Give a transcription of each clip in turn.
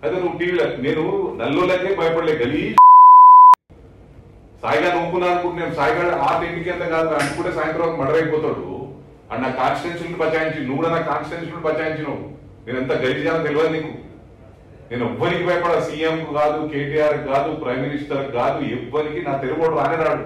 అదే నువ్వు టీవీలో నేను నల్లోలకే భయపడలే గలీ సాయిగా నవ్వుకున్నా అనుకుంటే నేను సాయిగా ఆ ఇంటికి ఎంత కాదు అనుకుంటే సాయంత్రం వరకు మర్డర్ అయిపోతాడు అండ్ నా కాన్స్టిట్యూన్సీ బచాయించి నువ్వు కూడా నా కాన్స్టిట్యూన్సీ బచాయించినావు నేను ఎంత గలిజానో తెలియదు నీకు నేను ఎవ్వరికి భయపడ సీఎం కాదు కేటీఆర్ కాదు ప్రైమ్ మినిస్టర్ కాదు ఎవ్వరికి నా తెలుగుడు రానే రాడు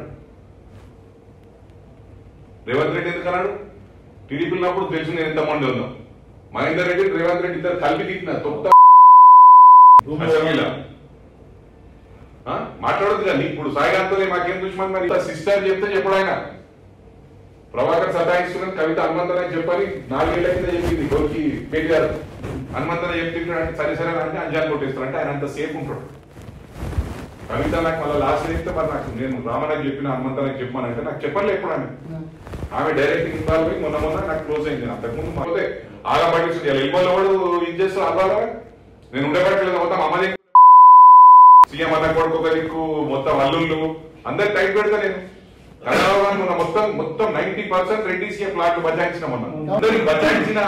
రేవంత్ రెడ్డి ఎందుకు అన్నాడు టీడీపీ ఉన్నప్పుడు తెలుసు నేను ఎంతమంది ఉన్నాం మహేందర్ రెడ్డి రేవంత్ రెడ్డి ఇద్దరు కలిపి తిట్టిన తొక్క అసెంబ్లీలో ఆ? మాట్లాడొద్దు కానీ ఇప్పుడు సాయిగాంతో మాకేం దుష్మన్ మరి సిస్టర్ చెప్తే చెప్పడు ఆయన ప్రభాకర్ సతాయిస్తున్నాను కవిత హనుమంతరానికి చెప్పని నాలుగేళ్ల కింద చెప్పింది గోల్కి కేటీఆర్ హనుమంతన చెప్తున్నాడు అంటే సరే సరే అంటే అంజాన్ కొట్టేస్తాడు ఆయన అంత సేఫ్ ఉంటాడు కవిత నాకు మళ్ళీ లాస్ట్ చెప్తే మరి నాకు నేను రామనాకి చెప్పిన హనుమంతరానికి చెప్పానంటే నాకు చెప్పలే ఎప్పుడు ఆమె ఆమె డైరెక్ట్ ఇన్వాల్వ్ అయ్యి మొన్న మొన్న నాకు క్లోజ్ అయింది అంతకుముందు పోతే ఆగా పట్టించుకుంటే ఇల్లు వాడు ఇది చేస్తా అవ్వాలా నేను ఉండబట్టలేదు మొత్తం అమ్మది సీఎం అన్న కొడుకు ఒక దిక్కు మొత్తం అల్లుళ్ళు అందరికి టైట్ పెడతా నేను కన్నడలో మొన్న మొత్తం మొత్తం నైన్టీ పర్సెంట్ రెడ్డి సీఎం ప్లాట్లు బచాయించిన మొన్న అందరికి బచాయించిన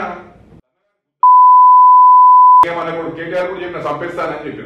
సీఎం అన్న కొడుకు కేటీఆర్ కూడా చెప్పిన చంపేస్తానని చెప్పిన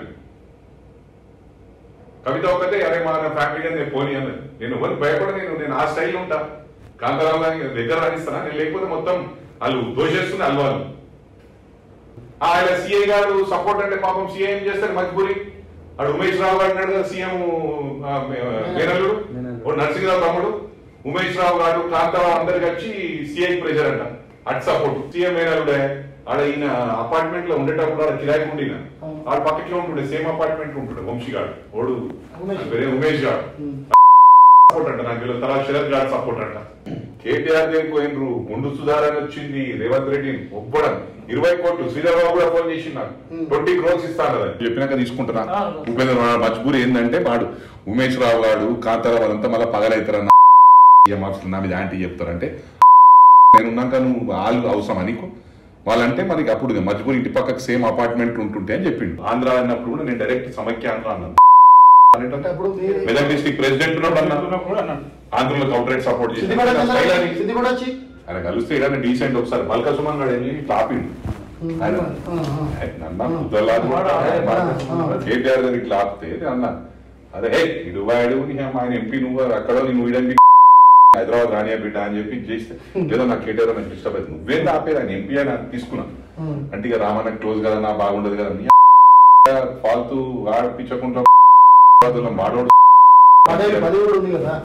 కవిత ఒక్కతే అరే మా ఫ్యామిలీ నేను పోనీ అన్నది నేను ఎవరికి భయపడ నేను నేను ఆ స్టైల్ ఉంటా కాంతారావు గారిని దగ్గర రాణిస్తానా నేను లేకపోతే మొత్తం వాళ్ళు దోషేస్తుంది అల్వాళ్ళు ఆ, ఆయన సిఐ గారు సపోర్ట్ అంటే పాపం సిఐ ఏం చేస్తారు మజ్బూరి అడు ఉమేష్ రావు గారు అన్నాడు కదా సీఎం మేనల్లుడు ఓ నరసింహరావు తమ్ముడు ఉమేష్ రావు గారు కాంతారావు అందరికి వచ్చి సిఐ ప్రెషర్ అంట అట్ సపోర్ట్ సీఎం మేనల్లుడే ఆడ ఈయన అపార్ట్మెంట్ లో ఉండేటప్పుడు ఆడ కిరాయి ఉండిన ఆడ పక్కకే ఉంటుండే సేమ్ అపార్ట్మెంట్ ఉంటుండే వంశీ గారు ఓడు ఉమేష్. ఆయన పేరే ఉమేష్ గారు సపోర్ట్ అంట నాకు వీళ్ళ తర్వాత శరత్ గారు సపోర్ట్ అంట కేటీఆర్ దేని పోయినరు ముందు సుధారణ వచ్చింది రేవంత్ రెడ్డి ఒబ్బడం ఇరవై కోట్లు శ్రీధర్ బాబు కూడా ఫోన్ చేసి నాకు ట్వంటీ క్రోర్స్ ఇస్తాను కదా చెప్పినాక తీసుకుంటున్నా ఆ. ఉపేంద్ర వాడు మజ్బూరి ఏంటంటే వాడు ఉమేష్ రావు గారు కాంతారావు అంతా మళ్ళీ పగలవుతారన్న ఏం అవసరం నా మీద యాంటీ చెప్తారంటే నేనున్నాక నువ్వు వాళ్ళు అవసరం నీకు వాళ్ళంటే మనకి అప్పుడు మజ్బూరి ఇంటి పక్కకు సేమ్ అపార్ట్మెంట్ ఉంటుంటే అని చెప్పిండు ఆంధ్ర అన్నప్పుడు కూడా నేను డైరెక్ట్ సమైక్య ఆంధ్ర అన్నాను అంటే అప్పుడు మీరు మెదక్ డిస్ట్రిక్ట్ ప్రెసిడెంట్ ఉన్నాడు అన్నా కూడా అన్నాడు ఆంధ్రలో కౌంటరేట్ సపోర్ట్ సిద్దిపేట జిల్లా సిద్దిపేట వచ్చి ఆయన కలిస్తే ఏదైనా డీసెంట్ ఒకసారి మల్కా సుమన్ గారు వెళ్ళి టాపిండు ఆయన ఆ, ఆ. నన్న కుదరలాదు కేటీఆర్ గారికి లాపితే అన్న అదే హే ఇడు వాడు నీ అమ్మ ఆయన ఎంపీ నువ్వు అక్కడ నువ్వు ఇడని హైదరాబాద్ రానియా బిడ్డ అని చెప్పి చేస్తే ఏదో నాకు కేటీఆర్ నాకు డిస్టర్బ్ అవుతుంది నువ్వేం ఆపేది ఆయన ఎంపీ అని నాకు తీసుకున్నా ఉమ్. అంటే ఇక రామన్న క్లోజ్ కదా నా బాగుండదు కదా నీ ఫాల్తూ వాడిపించకుండా వాడోడు పదే పది కూడా ఉంది కదా